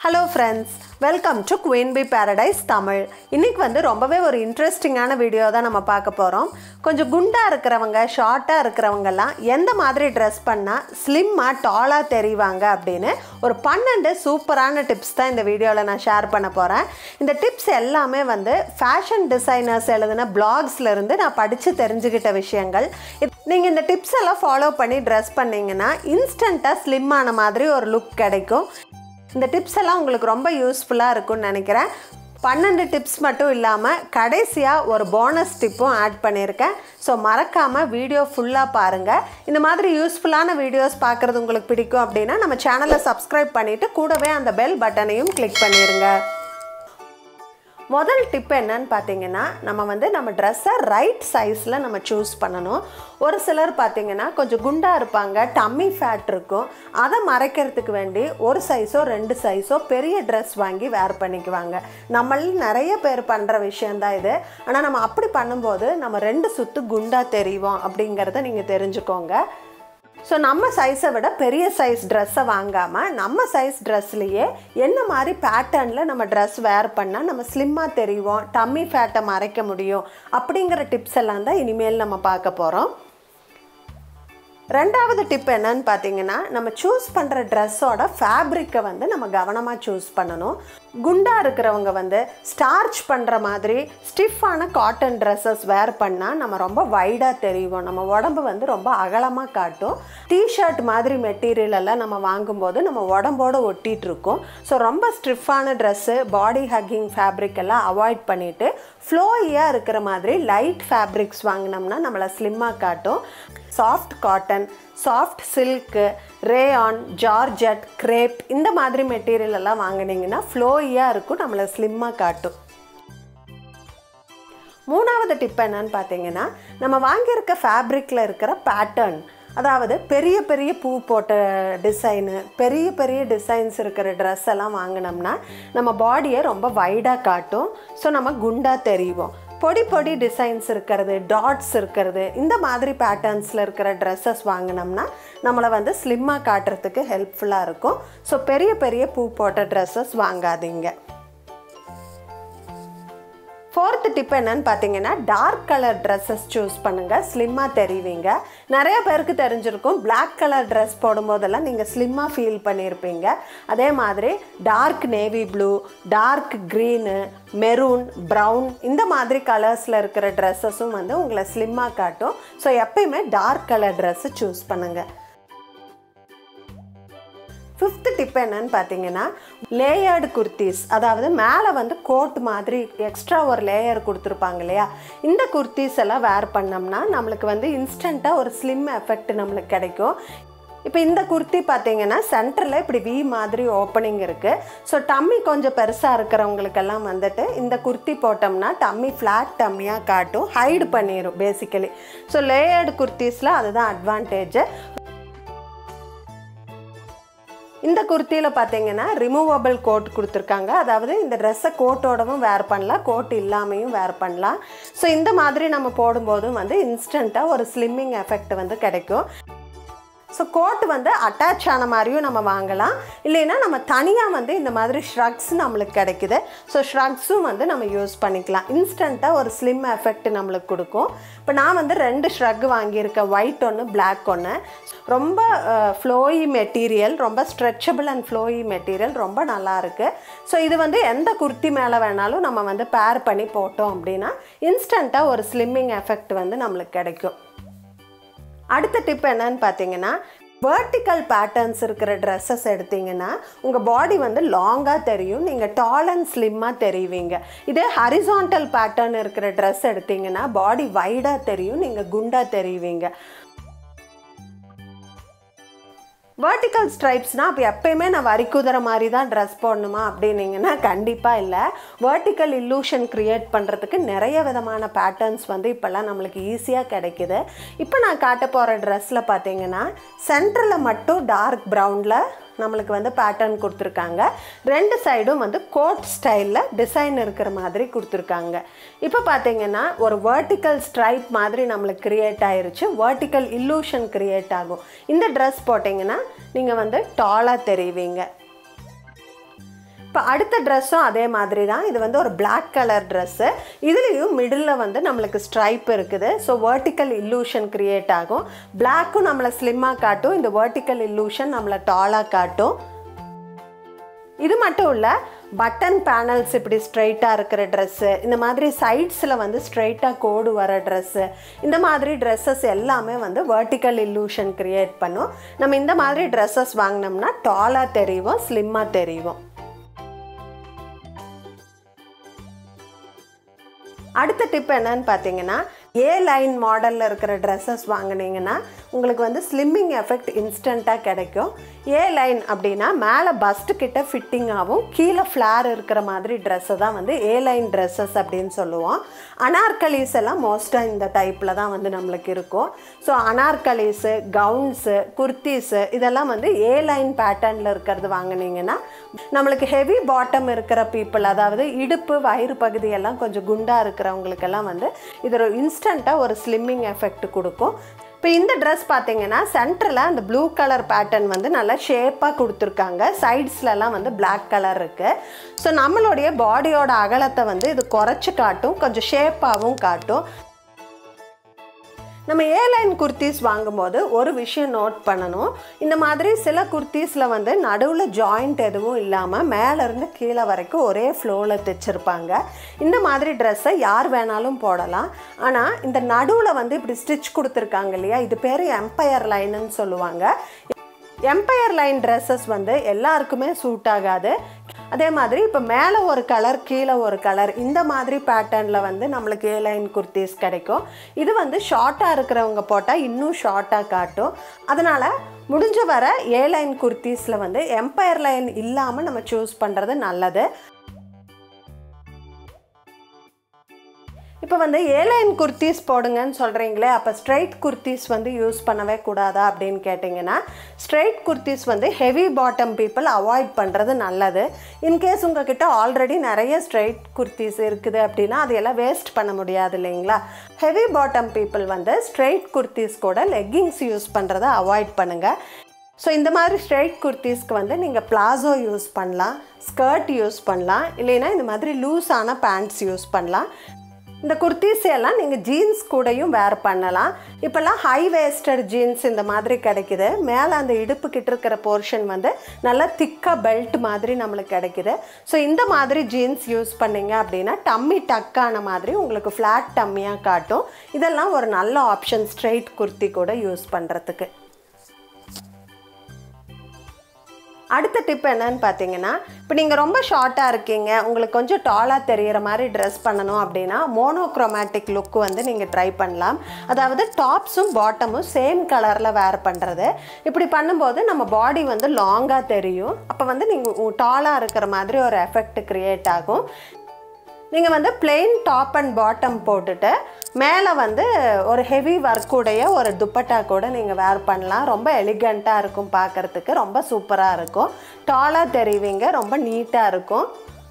hello friends welcome to queen B paradise Tamil இன்னைக்கு வந்து ரொம்பவே ஒரு இன்ட்ரெஸ்டிங்கான வீடியோ தான் நம்ம பார்க்க போகிறோம் கொஞ்சம் குண்டாக இருக்கிறவங்க ஷார்ட்டாக இருக்கிறவங்கெல்லாம் எந்த மாதிரி ட்ரெஸ் பண்ணால் ஸ்லிம்மாக டாலாக தெரிவாங்க அப்படின்னு ஒரு பன்னெண்டு சூப்பரான டிப்ஸ் தான் இந்த வீடியோவில் நான் ஷேர் பண்ண போகிறேன் இந்த டிப்ஸ் எல்லாமே வந்து ஃபேஷன் டிசைனர்ஸ் எழுதின பிளாக்ஸ்ல இருந்து நான் படித்து தெரிஞ்சுக்கிட்ட விஷயங்கள் நீங்கள் இந்த டிப்ஸ் எல்லாம் ஃபாலோ பண்ணி ட்ரெஸ் பண்ணீங்கன்னா இன்ஸ்டண்ட்டாக ஸ்லிம்மான மாதிரி ஒரு லுக் கிடைக்கும் இந்த டிப்ஸ் எல்லாம் உங்களுக்கு ரொம்ப யூஸ்ஃபுல்லாக இருக்கும்னு நினைக்கிறேன் பன்னெண்டு டிப்ஸ் மட்டும் இல்லாமல் கடைசியாக ஒரு போனஸ் டிப்பும் ஆட் பண்ணியிருக்கேன் ஸோ மறக்காமல் வீடியோ ஃபுல்லாக பாருங்கள் இந்த மாதிரி யூஸ்ஃபுல்லான வீடியோஸ் பார்க்குறது உங்களுக்கு பிடிக்கும் அப்படின்னா நம்ம சேனலை சப்ஸ்கிரைப் பண்ணிவிட்டு கூடவே அந்த பெல் பட்டனையும் கிளிக் பண்ணிடுங்க முதல் டிப் என்னன்னு பார்த்தீங்கன்னா நம்ம வந்து நம்ம ட்ரெஸ்ஸை ரைட் சைஸில் நம்ம சூஸ் பண்ணணும் ஒரு சிலர் பார்த்தீங்கன்னா கொஞ்சம் குண்டாக இருப்பாங்க டம்மி ஃபேட் இருக்கும் அதை மறைக்கிறதுக்கு வேண்டி ஒரு சைஸோ ரெண்டு சைஸோ பெரிய ட்ரெஸ் வாங்கி வேர் பண்ணிக்குவாங்க நம்மள நிறைய பேர் பண்ணுற விஷயந்தான் இது ஆனால் நம்ம அப்படி பண்ணும்போது நம்ம ரெண்டு சுத்து குண்டாக தெரிவோம் அப்படிங்கிறத நீங்கள் தெரிஞ்சுக்கோங்க ஸோ நம்ம சைஸை விட பெரிய சைஸ் ட்ரெஸ்ஸை வாங்காமல் நம்ம சைஸ் ட்ரெஸ்லேயே என்ன மாதிரி பேட்டர்னில் நம்ம ட்ரெஸ் வேர் பண்ணால் நம்ம ஸ்லிம்மாக தெரிவோம் டம்மி ஃபேட்டை மறைக்க முடியும் அப்படிங்கிற டிப்ஸ் எல்லாம் தான் இனிமேல் நம்ம பார்க்க போகிறோம் ரெண்டாவது டிப் என்னன்னு பார்த்தீங்கன்னா நம்ம சூஸ் பண்ணுற ட்ரெஸ்ஸோட ஃபேப்ரிக்கை வந்து நம்ம கவனமாக சூஸ் பண்ணணும் குண்டாக இருக்கிறவங்க வந்து ஸ்டார்ச் பண்ணுற மாதிரி ஸ்டிஃபான காட்டன் ட்ரெஸ்ஸஸ் வேர் பண்ணால் நம்ம ரொம்ப வைடாக தெரியும் நம்ம உடம்பு வந்து ரொம்ப அகலமாக காட்டும் டிஷர்ட் மாதிரி மெட்டீரியல் எல்லாம் நம்ம வாங்கும்போது நம்ம உடம்போடு ஒட்டிகிட்டு இருக்கோம் ஸோ ரொம்ப ஸ்டிஃபான ட்ரெஸ்ஸு பாடி ஹக்கிங் ஃபேப்ரிக் எல்லாம் அவாய்ட் பண்ணிவிட்டு ஃப்ளோயியாக இருக்கிற மாதிரி லைட் ஃபேப்ரிக்ஸ் வாங்கினோம்னா நம்மளை ஸ்லிம்மாக காட்டும் soft cotton soft silk rayon georgette crepe இந்த மாதிரி மெட்டீரியல் எல்லாம் வாங்கினீங்கன்னா ஃப்ளோயியாக இருக்கும் நம்மளை ஸ்லிம்மாக காட்டும் மூணாவது டிப் என்னன்னு பார்த்தீங்கன்னா நம்ம வாங்கியிருக்க ஃபேப்ரிக்கில் இருக்கிற பேட்டர்ன் அதாவது பெரிய பெரிய பூ போட்ட டிசைனு பெரிய பெரிய டிசைன்ஸ் இருக்கிற ட்ரெஸ் எல்லாம் வாங்கினோம்னா நம்ம பாடியை ரொம்ப வைடாக காட்டும் ஸோ நம்ம குண்டாக தெரிவோம் பொடி பொடி டிசைன்ஸ் இருக்கிறது டாட்ஸ் இருக்கிறது இந்த மாதிரி பேட்டர்ன்ஸில் இருக்கிற ட்ரெஸ்ஸஸ் வாங்கினோம்னா நம்மளை வந்து ஸ்லிம்மாக காட்டுறதுக்கு ஹெல்ப்ஃபுல்லாக இருக்கும் ஸோ பெரிய பெரிய பூ போட்ட ட்ரெஸ்ஸஸ் வாங்காதீங்க ஃபோர்த்து டிப் என்னன்னு பார்த்தீங்கன்னா டார்க் கலர் ட்ரெஸ்ஸஸ் சூஸ் பண்ணுங்கள் ஸ்லிம்மாக தெரிவிங்க நிறைய பேருக்கு தெரிஞ்சிருக்கும் பிளாக் கலர் ட்ரெஸ் போடும்போதெல்லாம் நீங்கள் ஸ்லிம்மாக ஃபீல் பண்ணியிருப்பீங்க அதே மாதிரி dark navy blue dark green maroon brown இந்த மாதிரி கலர்ஸில் இருக்கிற ட்ரெஸ்ஸஸும் வந்து உங்களை ஸ்லிம்மாக காட்டும் ஸோ எப்பயுமே டார்க் கலர் ட்ரெஸ்ஸு சூஸ் பண்ணுங்கள் ஃபிஃப்த்து டிப் என்னன்னு பார்த்தீங்கன்னா லேயர்டு குர்த்திஸ் அதாவது மேலே வந்து கோட் மாதிரி எக்ஸ்ட்ரா ஒரு லேயர் கொடுத்துருப்பாங்க இல்லையா இந்த குர்த்திஸ் எல்லாம் வேர் பண்ணோம்னா நம்மளுக்கு வந்து இன்ஸ்டண்ட்டாக ஒரு ஸ்லிம் எஃபெக்ட் நம்மளுக்கு கிடைக்கும் இப்போ இந்த குர்த்தி பார்த்தீங்கன்னா சென்டரில் இப்படி வி மாதிரி ஓப்பனிங் இருக்குது ஸோ டம்மி கொஞ்சம் பெருசாக இருக்கிறவங்களுக்கெல்லாம் வந்துட்டு இந்த குர்த்தி போட்டோம்னா டம்மி ஃப்ளாட் டம்மியாக காட்டும் ஹைடு பண்ணிடும் பேசிக்கலி ஸோ லேயர்டு குர்த்திஸில் அதுதான் அட்வான்டேஜ் இந்த குர்த்தியில் பார்த்தீங்கன்னா ரிமூவபிள் கோட் கொடுத்துருக்காங்க அதாவது இந்த ட்ரெஸ்ஸை கோட்டோடவும் வேர் பண்ணலாம் கோட் இல்லாமையும் வேர் பண்ணலாம் ஸோ இந்த மாதிரி நம்ம போடும்போதும் வந்து இன்ஸ்டண்ட்டாக ஒரு ஸ்லிம்மிங் எஃபெக்ட் வந்து கிடைக்கும் ஸோ கோட் வந்து அட்டாச் ஆன மாதிரியும் நம்ம வாங்கலாம் இல்லைன்னா நம்ம தனியாக வந்து இந்த மாதிரி ஷ்ரக்ஸ் நம்மளுக்கு கிடைக்குது ஸோ ஷ்ரக்ஸும் வந்து நம்ம யூஸ் பண்ணிக்கலாம் இன்ஸ்டண்ட்டாக ஒரு ஸ்லிம் எஃபெக்ட் நம்மளுக்கு கொடுக்கும் இப்போ நான் வந்து ரெண்டு ஷ்ரக் வாங்கியிருக்கேன் ஒயிட் ஒன்று பிளாக் ஒன்று ரொம்ப ஃப்ளோயி மெட்டீரியல் ரொம்ப ஸ்ட்ரெச்சபிள் அண்ட் ஃப்ளோயி மெட்டீரியல் ரொம்ப நல்லா இருக்குது ஸோ இது வந்து எந்த குர்த்தி மேலே வேணாலும் நம்ம வந்து பேர் பண்ணி போட்டோம் அப்படின்னா இன்ஸ்டண்ட்டாக ஒரு ஸ்லிம்மிங் எஃபெக்ட் வந்து நம்மளுக்கு கிடைக்கும் அடுத்த டிப் என்னன்னு பார்த்தீங்கன்னா வேர்ட்டிக்கல் பேட்டர்ன்ஸ் இருக்கிற ட்ரெஸ்ஸஸ் எடுத்தீங்கன்னா உங்கள் பாடி வந்து லாங்காக தெரியும் நீங்கள் டால் அண்ட் ஸ்லிம்மாக தெரிவிங்க இதே ஹரிசான்டல் பேட்டர்ன் இருக்கிற ட்ரெஸ் எடுத்தீங்கன்னா பாடி வைடாக தெரியும் நீங்கள் குண்டாக தெரிவிங்க வேர்ட்டிக்கல் ஸ்ட்ரைப்ஸ்னால் அப்போ எப்பயுமே நான் வரி குதிரை மாதிரி தான் ட்ரெஸ் போடணுமா அப்படின்னீங்கன்னா கண்டிப்பாக இல்லை வேர்ட்டிக்கல் இல்லூஷன் க்ரியேட் பண்ணுறதுக்கு நிறைய விதமான பேட்டர்ன்ஸ் வந்து இப்போல்லாம் நம்மளுக்கு ஈஸியாக கிடைக்குது இப்போ நான் காட்ட போகிற ட்ரெஸ்ஸில் பார்த்தீங்கன்னா சென்டரில் மட்டும் டார்க் ப்ரௌனில் நம்மளுக்கு வந்து பேட்டர்ன் கொடுத்துருக்காங்க ரெண்டு சைடும் வந்து கோட் ஸ்டைலில் டிசைன் இருக்கிற மாதிரி கொடுத்துருக்காங்க இப்போ பார்த்தீங்கன்னா ஒரு வேர்ட்டிக்கல் ஸ்ட்ரைப் மாதிரி நம்மளுக்கு க்ரியேட் ஆயிருச்சு வேர்ட்டிக்கல் இல்லூஷன் க்ரியேட் ஆகும் இந்த ட்ரெஸ் போட்டிங்கன்னா நீங்கள் வந்து டாலாக தெரிவிங்க இப்போ அடுத்த ட்ரெஸ்ஸும் அதே மாதிரி தான் இது வந்து ஒரு Black கலர் ட்ரெஸ்ஸு இதுலேயும் மிடில் வந்து நம்மளுக்கு ஸ்ட்ரைப் இருக்குது ஸோ வெர்டிக்கல் இல்லூஷன் கிரியேட் ஆகும் பிளாக்கும் நம்மளை ஸ்லிம்மாக காட்டும் இந்த வெர்டிக்கல் இல்லூஷன் நம்மளை டாலாக காட்டும் இது மட்டும் இல்லை பட்டன் பேனல்ஸ் இப்படி ஸ்ட்ரைட்டாக இருக்கிற ட்ரெஸ்ஸு இந்த மாதிரி சைட்ஸில் வந்து ஸ்ட்ரைட்டாக கோடு வர ட்ரெஸ்ஸு இந்த மாதிரி ட்ரெஸ்ஸஸ் எல்லாமே வந்து வெர்டிக்கல் இல்லூஷன் கிரியேட் பண்ணும் நம்ம இந்த மாதிரி ட்ரெஸ்ஸஸ் வாங்கினோம்னா டாலாக தெரியும் ஸ்லிம்மாக தெரியும் அடுத்த டிப் என்னன்னு பார்த்தீங்கன்னா ஏ லைன் மாடலில் இருக்கிற ட்ரெஸ்ஸஸ் வாங்கினீங்கன்னா உங்களுக்கு வந்து ஸ்லிம்மிங் எஃபெக்ட் இன்ஸ்டண்ட்டாக கிடைக்கும் ஏ லைன் அப்படின்னா மேலே பஸ்ட்டு கிட்ட ஃபிட்டிங் ஆகும் கீழே ஃப்ளார் இருக்கிற மாதிரி ட்ரெஸ்ஸை தான் வந்து ஏ லைன் ட்ரெஸ்ஸஸ் அப்படின்னு சொல்லுவோம் அனார்கலீஸ் எல்லாம் மோஸ்ட்டாக இந்த டைப்பில் தான் வந்து நம்மளுக்கு இருக்கும் ஸோ அனார்கலீஸு கவுன்ஸு குர்த்தீஸு இதெல்லாம் வந்து ஏ லைன் பேட்டர்னில் இருக்கிறது வாங்கினீங்கன்னா நம்மளுக்கு ஹெவி பாட்டம் இருக்கிற பீப்புள் அதாவது இடுப்பு வயிறு பகுதியெல்லாம் கொஞ்சம் குண்டாக இருக்கிறவங்களுக்கெல்லாம் வந்து இது ஒரு இன்ஸ்டண்ட்டாக ஒரு ஸ்லிம்மிங் எஃபெக்ட் கொடுக்கும் இப்போ இந்த ட்ரெஸ் பார்த்தீங்கன்னா சென்டரில் அந்த ப்ளூ கலர் பேட்டர்ன் வந்து நல்லா ஷேப்பாக கொடுத்துருக்காங்க சைட்ஸ்லலாம் வந்து Black கலர் இருக்குது ஸோ நம்மளுடைய பாடியோட அகலத்தை வந்து இது குறைச்சி காட்டும் கொஞ்சம் ஷேப்பாகவும் காட்டும் நம்ம ஏலைன் குர்த்திஸ் வாங்கும்போது ஒரு விஷயம் நோட் பண்ணணும் இந்த மாதிரி சில குர்த்திஸில் வந்து நடுவில் ஜாயிண்ட் எதுவும் இல்லாமல் மேலேருந்து கீழே வரைக்கும் ஒரே ஃப்ளோவில் தைச்சிருப்பாங்க இந்த மாதிரி ட்ரெஸ்ஸை யார் வேணாலும் போடலாம் ஆனால் இந்த நடுவில் வந்து இப்படி ஸ்டிச் கொடுத்துருக்காங்க இல்லையா இது பேர் எம்பையர் லைனுன்னு சொல்லுவாங்க எம்பையர் லைன் ட்ரெஸ்ஸஸ் வந்து எல்லாருக்குமே சூட் ஆகாது அதே மாதிரி இப்போ மேலே ஒரு கலர் கீழே ஒரு கலர் இந்த மாதிரி பேட்டர்னில் வந்து நம்மளுக்கு ஏ லைன் குர்த்திஸ் கிடைக்கும் இது வந்து ஷார்ட்டாக இருக்கிறவங்க போட்டால் இன்னும் ஷார்ட்டாக காட்டும் அதனால் முடிஞ்ச வர ஏ லைன் குர்த்திஸில் வந்து எம்பையர் லைன் இல்லாமல் நம்ம சூஸ் பண்ணுறது நல்லது இப்போ வந்து ஏலைன் குர்த்திஸ் போடுங்கன்னு சொல்கிறீங்களே அப்போ ஸ்ட்ரைட் குர்த்திஸ் வந்து யூஸ் பண்ணவே கூடாதா அப்படின்னு கேட்டிங்கன்னா ஸ்ட்ரைட் குர்த்திஸ் வந்து ஹெவி பாட்டம் பீப்புள் அவாய்ட் பண்ணுறது நல்லது இன்கேஸ் உங்ககிட்ட ஆல்ரெடி நிறைய ஸ்ட்ரைட் குர்த்திஸ் இருக்குது அப்படின்னா அதையெல்லாம் வேஸ்ட் பண்ண முடியாது இல்லைங்களா ஹெவி பாட்டம் பீப்புள் வந்து ஸ்ட்ரைட் குர்த்திஸ் கூட லெக்கிங்ஸ் யூஸ் பண்ணுறதை அவாய்ட் பண்ணுங்கள் ஸோ இந்த மாதிரி ஸ்ட்ரைட் குர்த்திஸ்க்கு வந்து நீங்கள் பிளாசோ யூஸ் பண்ணலாம் ஸ்கர்ட் யூஸ் பண்ணலாம் இல்லைன்னா இந்த மாதிரி லூஸான பேண்ட்ஸ் யூஸ் பண்ணலாம் இந்த குர்த்திஸ் எல்லாம் நீங்கள் ஜீன்ஸ் கூடயும் வேர் பண்ணலாம் இப்போல்லாம் ஹை வேஸ்டட் ஜீன்ஸ் இந்த மாதிரி கிடைக்குது மேலே அந்த இடுப்பு கிட்ட இருக்கிற போர்ஷன் வந்து நல்லா திக்காக பெல்ட் மாதிரி நம்மளுக்கு கிடைக்குது ஸோ இந்த மாதிரி ஜீன்ஸ் யூஸ் பண்ணீங்க அப்படின்னா டம்மி டக்கான மாதிரி உங்களுக்கு ஃப்ளாட் டம்மியாக காட்டும் இதெல்லாம் ஒரு நல்ல ஆப்ஷன் ஸ்ட்ரைட் குர்த்தி கூட யூஸ் பண்ணுறதுக்கு அடுத்த டிப் என்னன்னு பார்த்தீங்கன்னா இப்போ நீங்கள் ரொம்ப ஷார்ட்டாக இருக்கீங்க உங்களுக்கு கொஞ்சம் டாலாக தெரியிற மாதிரி ட்ரெஸ் பண்ணணும் அப்படின்னா மோனோக்ரோமேட்டிக் லுக் வந்து நீங்கள் ட்ரை பண்ணலாம் அதாவது டாப்ஸும் பாட்டமும் சேம் கலரில் வேர் பண்ணுறது இப்படி பண்ணும்போது நம்ம பாடி வந்து லாங்காக தெரியும் அப்போ வந்து நீங்கள் டாலாக இருக்கிற மாதிரி ஒரு எஃபெக்ட் க்ரியேட் ஆகும் நீங்கள் வந்து plain டாப் அண்ட் பாட்டம் போட்டுட்டு மேலே வந்து ஒரு ஹெவி ஒர்க்குடைய ஒரு துப்பட்டா கூட நீங்கள் வேர் பண்ணலாம் ரொம்ப எலிகண்ட்டாக இருக்கும் பார்க்குறதுக்கு ரொம்ப சூப்பராக இருக்கும் டாலாக தெரிவிங்க ரொம்ப நீட்டாக இருக்கும்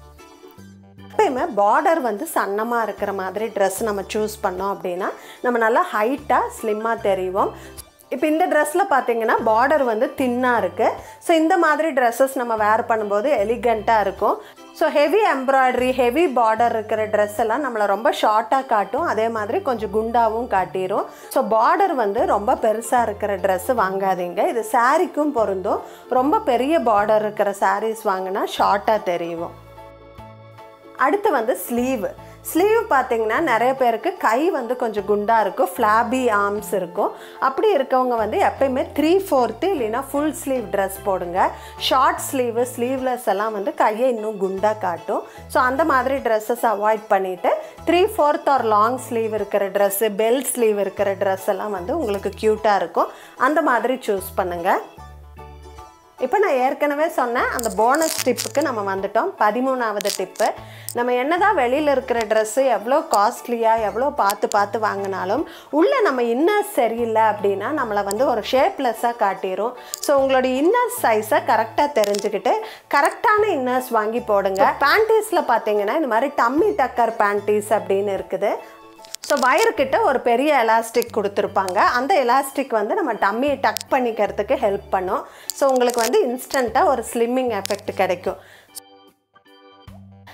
எப்பயுமே பார்டர் வந்து சன்னமாக இருக்கிற மாதிரி ட்ரெஸ் நம்ம சூஸ் பண்ணோம் அப்படின்னா நம்ம நல்லா ஹைட்டாக ஸ்லிம்மாக தெரிவோம் இப்போ இந்த ட்ரெஸ்ஸில் பார்த்தீங்கன்னா பார்டர் வந்து தின்னாக இருக்குது ஸோ இந்த மாதிரி ட்ரெஸ்ஸஸ் நம்ம வேர் பண்ணும்போது எலிகண்ட்டாக இருக்கும் so heavy embroidery heavy border இருக்கிற ட்ரெஸ் எல்லாம் நம்மளை ரொம்ப ஷார்ட்டாக காட்டும் அதே மாதிரி கொஞ்சம் குண்டாகவும் காட்டிடும் ஸோ பார்டர் வந்து ரொம்ப பெருசாக இருக்கிற ட்ரெஸ்ஸு வாங்காதீங்க இது சாரீக்கும் பொருந்தும் ரொம்ப பெரிய பார்டர் இருக்கிற சாரீஸ் வாங்கினா ஷார்ட்டாக தெரியும் அடுத்து வந்து ஸ்லீவ் ஸ்லீவ் பார்த்தீங்கன்னா நிறைய பேருக்கு கை வந்து கொஞ்சம் குண்டாக இருக்கும் ஃப்ளாபி ஆர்ம்ஸ் இருக்கும் அப்படி இருக்கவங்க வந்து எப்பயுமே த்ரீ ஃபோர்த்து இல்லைன்னா ஃபுல் ஸ்லீவ் ட்ரெஸ் போடுங்க ஷார்ட் ஸ்லீவு ஸ்லீவ்லெஸ் எல்லாம் வந்து கையை இன்னும் குண்டாக காட்டும் ஸோ அந்த மாதிரி ட்ரெஸ்ஸஸ் அவாய்ட் பண்ணிவிட்டு three fourth or long sleeve இருக்கிற ட்ரெஸ்ஸு பெல் ஸ்லீவ் இருக்கிற ட்ரெஸ் எல்லாம் வந்து உங்களுக்கு க்யூட்டாக இருக்கும் அந்த மாதிரி சூஸ் பண்ணுங்கள் இப்போ நான் ஏற்கனவே சொன்னேன் அந்த போனஸ் டிப்புக்கு நம்ம வந்துட்டோம் பதிமூணாவது டிப்பு நம்ம என்னதான் வெளியில் இருக்கிற ட்ரெஸ்ஸு எவ்வளோ காஸ்ட்லியாக எவ்வளோ பார்த்து பார்த்து வாங்கினாலும் உள்ளே நம்ம இன்னர்ஸ் சரியில்லை அப்படின்னா நம்மளை வந்து ஒரு ஷேப்லெஸ்ஸாக காட்டிடும் ஸோ உங்களுடைய இன்னர்ஸ் சைஸை கரெக்டாக தெரிஞ்சுக்கிட்டு கரெக்டான இன்னர்ஸ் வாங்கி போடுங்க பேண்டீஸில் பார்த்தீங்கன்னா இந்த மாதிரி டம்மி டக்கர் பேண்டீஸ் அப்படின்னு இருக்குது ஸோ வயர்கிட்ட ஒரு பெரிய எலாஸ்டிக் கொடுத்துருப்பாங்க அந்த எலாஸ்டிக் வந்து நம்ம டம்மியை டக் பண்ணிக்கிறதுக்கு ஹெல்ப் பண்ணும் ஸோ உங்களுக்கு வந்து இன்ஸ்டண்ட்டாக ஒரு ஸ்லிம்மிங் எஃபெக்ட் கிடைக்கும்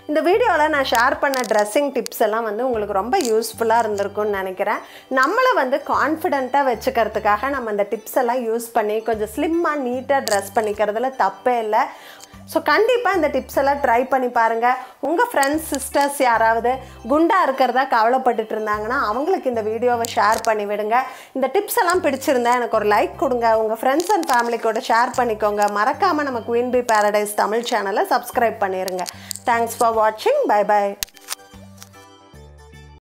இந்த வீடியோவில் நான் ஷேர் பண்ண ட்ரெஸ்ஸிங் டிப்ஸ் எல்லாம் வந்து உங்களுக்கு ரொம்ப யூஸ்ஃபுல்லாக இருந்திருக்கும்னு நினைக்கிறேன் நம்மளை வந்து கான்ஃபிடென்ட்டாக வச்சுக்கிறதுக்காக நம்ம இந்த டிப்ஸ் எல்லாம் யூஸ் பண்ணி கொஞ்சம் ஸ்லிம்மாக நீட்டாக ட்ரெஸ் பண்ணிக்கிறதுல தப்பே இல்லை ஸோ கண்டிப்பாக இந்த டிப்ஸ் எல்லாம் ட்ரை பண்ணி பாருங்கள் உங்கள் ஃப்ரெண்ட்ஸ் சிஸ்டர்ஸ் யாராவது குண்டாக இருக்கிறதா கவலைப்பட்டுட்டு இருந்தாங்கன்னா அவங்களுக்கு இந்த வீடியோவை ஷேர் பண்ணி விடுங்க இந்த டிப்ஸ் எல்லாம் பிடிச்சிருந்தா எனக்கு ஒரு லைக் கொடுங்க உங்கள் ஃப்ரெண்ட்ஸ் அண்ட் ஃபேமிலி கூட ஷேர் பண்ணிக்கோங்க மறக்காமல் நம்ம குயின் பி பேரடைஸ் தமிழ் சேனலை சப்ஸ்கிரைப் பண்ணிடுங்க தேங்க்ஸ் ஃபார் வாட்சிங் பை பை